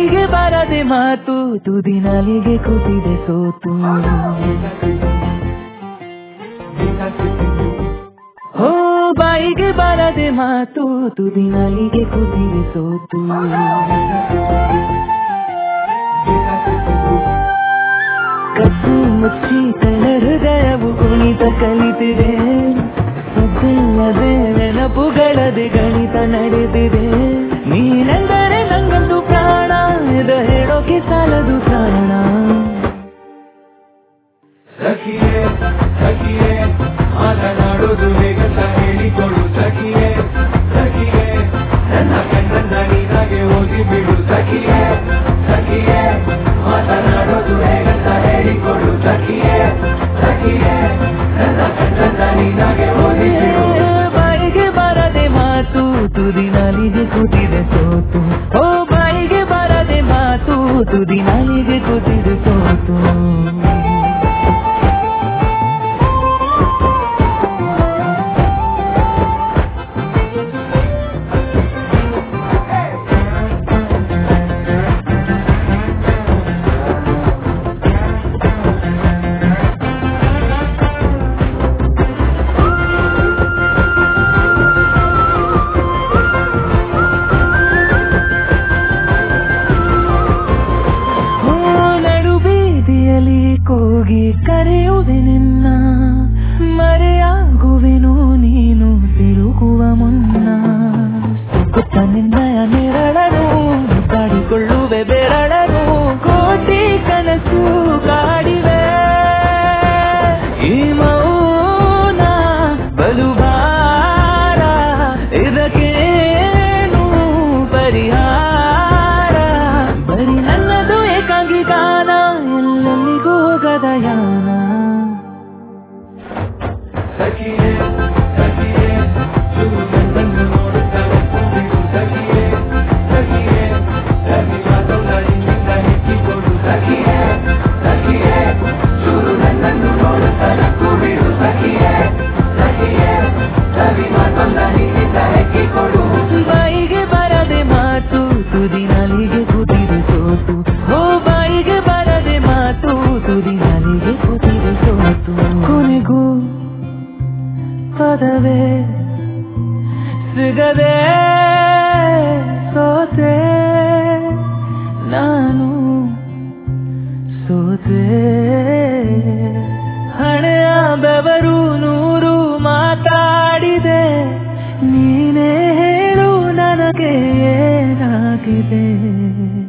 ಬಾಯಿಗೆ ಬರದೆ ಮಾತು ತುದಿ ನಾಲಿಗೆ ಕೂತಿದೆ ಸೋತು ಹೋ ಬಾಯಿಗೆ ಬರದೆ ಮಾತು ತುದಿ ನಾಲಿಗೆ ಕೂತಿದೆ ಸೋತು ಕತ್ತು ಮುಚ್ಚಿ ತನ್ನ ಹೃದಯವು ಕುಣಿತ ಕಲಿತಿದೆ ಸದ್ದಿಲ್ಲದೆ ನೆನಪುಗಳದೆ ಗಣಿತ ನಡೆದಿದೆ ನೀನೆಂದರೆ ನಂಗಂತೂ ಪ್ರಾಣ ಇದ ಹೇಳೋಕೆ ಸಾಲದು ಪ್ರಾಣ ಸಖಿಯೇ ಸಖಿಯೇ ಮಾತನಾಡೋದು ಹೇಗಂತ ಹೇಳಿಕೊಡು ಸಖಿಯೇ ಸಖಿಯೇ ನನ್ನ ಕಣ್ಣನ್ನ ನೀನಾಗೆ ಓದಿ ಬಿಡು ಸಖಿಯೇ ಸಖಿಯೇ ಮಾತನಾಡೋದು ಹೇಗಂತ ಹೇಳಿಕೊಡು ಸಖಿಯೇ ಸಖಿಯೇ ನನ್ನ ಕಣ್ಣನ್ನ ನೀನಾಗೆ ಓದಿ ಬಿಡು ಬಾಯಿಗೆ ಬರದೆ ಮಾತು ತುದಿ ನಾಲಿಗೆ ಕೂತಿದೆ ಸೋತು ಓ ಬಾಯಿಗೆ ಬರದೆ ಮಾತು ತುದಿ ನಾಲಿಗೆ ಕೂತಿದೆ ಸೋತು ಓ ನಡು ಬೀದಿಯಲ್ಲಿ ಕೂಗಿ ಕರೆಯುವೆ ನಿನ್ನ ಮರೆಯಾಗುವೆನು ನೀನು ತಿರುಗುವ ಮುನ್ನ ಸುತ್ತ ನಿನ್ನಯ ನೆರಳನು ಕಾಡಿಕೊಳ್ಳುವೆ ಬೆರಳನು ಕೋಟಿ ಕನಸು ಕಾಡಿವೆ ಈ ಮೌನ ಬಲುಬಾರ ಇದಕ್ಕೇನು ಪರಿಹಾರ ಬರೀ ನನ್ನದು ಏಕಾಂಗಿ ಗಾನ ಎಲ್ಲೆಲ್ಲಿಗೂ ಹೋಗದ ಯಾನ ಸಖಿಯೇ ಸಖಿಯೇ ಚೂರು ನನ್ನನ್ನು ನೋಡುತ್ತಲೇ ಕೂಗಿಡು ಸಖಿಯೇ ಸಖಿಯೇ ಸಖಿ ಮಾತನ್ನ ನಿನ್ನಿಂದ ಹೆಚ್ಚಿಕೊಡು ಸಖಿಯೇ ಸಖಿಯೇ ಚೂರು ನನ್ನನ್ನು ನೋಡುತ್ತಲೇ ಕೂಗಿಡು ಸಖಿಯೇ ಸಖಿಯೇ ಸವಿ ಮಾತನ್ನ ನಿನ್ನಿಂದ ಹೆಚ್ಚಿಕೊಡು ಬಾಯಿಗೆ ಬರದೆ ಮಾತು ತುದಿ ನಾಲಿಗೆ ಕೂತಿದೆ ಸೋತು ಹೋ ಬಾಯಿಗೆ ಬರದೆ ಮಾತು ತುದಿ ನಾಲಿಗೆ ಕೂತಿದೆ ಸೋತು ಕೊನೆಗೂ ಪದವೇ ಸಿಗದೆ ಸೋತೆ ನಾನು ಸೋತೆ ಹಣೆಯ ಬೆವರು ನೂರು ಮಾತಾಡಿದೆ ನೀನೇ ಹೇಳು ನನಗೆ ಏನಾಗಿದೆ